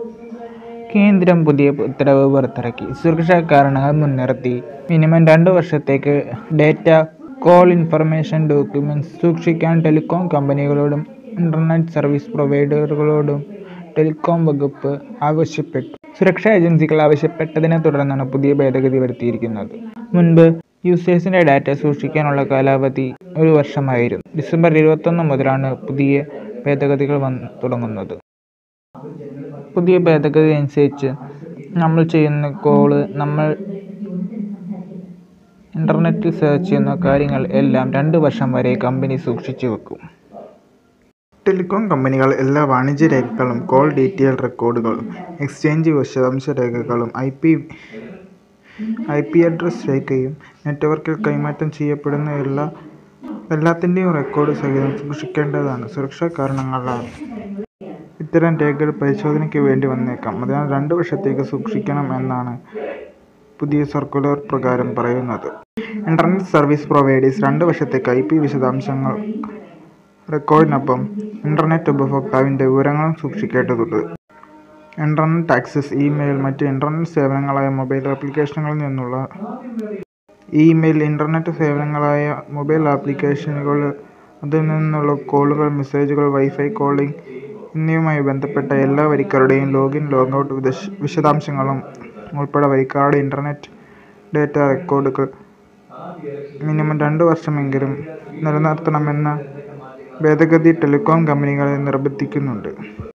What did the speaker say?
കേന്ദ്രം പുതിയ ഉത്തരവ് പുറത്തിറക്കി സുരക്ഷാ കാരണങ്ങൾ മുൻനിർത്തി മിനിമം രണ്ടു വർഷത്തേക്ക് ഡേറ്റ കോൾ ഇൻഫർമേഷൻ ഡോക്യുമെന്റ്സ് സൂക്ഷിക്കാൻ ടെലികോം കമ്പനികളോടും ഇന്റർനെറ്റ് സർവീസ് പ്രൊവൈഡറുകളോടും ടെലികോം വകുപ്പ് ആവശ്യപ്പെട്ടു സുരക്ഷാ ഏജൻസികൾ ആവശ്യപ്പെട്ടതിനെ തുടർന്നാണ് പുതിയ ഭേദഗതി വരുത്തിയിരിക്കുന്നത് മുൻപ് യൂസേഴ്സിന്റെ ഡാറ്റ സൂക്ഷിക്കാനുള്ള കാലാവധി ഒരു വർഷമായിരുന്നു ഡിസംബർ ഇരുപത്തൊന്ന് മുതലാണ് പുതിയ ഭേദഗതികൾ വന്ന് തുടങ്ങുന്നത് പുതിയ ഭേദഗതി അനുസരിച്ച് നമ്മൾ ചെയ്യുന്ന കോള് നമ്മൾ ഇൻ്റർനെറ്റിൽ സെർച്ച് ചെയ്യുന്ന കാര്യങ്ങൾ എല്ലാം രണ്ട് വർഷം വരെ കമ്പനി സൂക്ഷിച്ചു വെക്കും ടെലികോം കമ്പനികൾ എല്ലാ വാണിജ്യ രേഖകളും കോൾ ഡീറ്റെയിൽ റെക്കോർഡുകളും എക്സ്ചേഞ്ച് വിശദാംശ രേഖകളും I P I P address രേഖയും നെറ്റ്വർക്കിൽ കൈമാറ്റം ചെയ്യപ്പെടുന്ന എല്ലാ എല്ലാത്തിൻ്റെയും റെക്കോർഡ് സഹിതം സൂക്ഷിക്കേണ്ടതാണ് സുരക്ഷാ കാരണങ്ങളാൽ ഇത്തരം രേഖകൾ പരിശോധനയ്ക്ക് വേണ്ടി വന്നേക്കാം അതിനാൽ രണ്ട് വർഷത്തേക്ക് സൂക്ഷിക്കണം എന്നാണ് പുതിയ സർക്കുലർ പ്രകാരം പറയുന്നത് ഇൻ്റർനെറ്റ് സർവീസ് പ്രൊവൈഡേഴ്സ് രണ്ട് വർഷത്തേക്ക് ഐ പി വിശദാംശങ്ങൾ റെക്കോർഡിനൊപ്പം ഇൻ്റർനെറ്റ് ഉപഭോക്താവിൻ്റെ വിവരങ്ങളും സൂക്ഷിക്കേണ്ടതുണ്ട് ഇൻ്റർനെറ്റ് ആക്സസ് ഇമെയിൽ മറ്റ് ഇൻ്റർനെറ്റ് സേവനങ്ങളായ മൊബൈൽ ആപ്ലിക്കേഷനുകളിൽ നിന്നുള്ള ഇമെയിൽ ഇൻ്റർനെറ്റ് സേവനങ്ങളായ മൊബൈൽ ആപ്ലിക്കേഷനുകൾ അതിൽ നിന്നുള്ള കോളുകൾ മെസ്സേജുകൾ വൈഫൈ കോളിംഗ് എന്നിവയുമായി ബന്ധപ്പെട്ട എല്ലാ വരിക്കാരുടെയും ലോഗിൻ ലോഗൗട്ട് വിദശ വിശദാംശങ്ങളും ഉൾപ്പെടെ വരിക്കാരുടെ ഇൻ്റർനെറ്റ് ഡാറ്റ റെക്കോർഡുകൾ മിനിമം രണ്ട് വർഷമെങ്കിലും നിലനിർത്തണമെന്ന ഭേദഗതി ടെലികോം കമ്പനികളെ നിർബന്ധിക്കുന്നുണ്ട്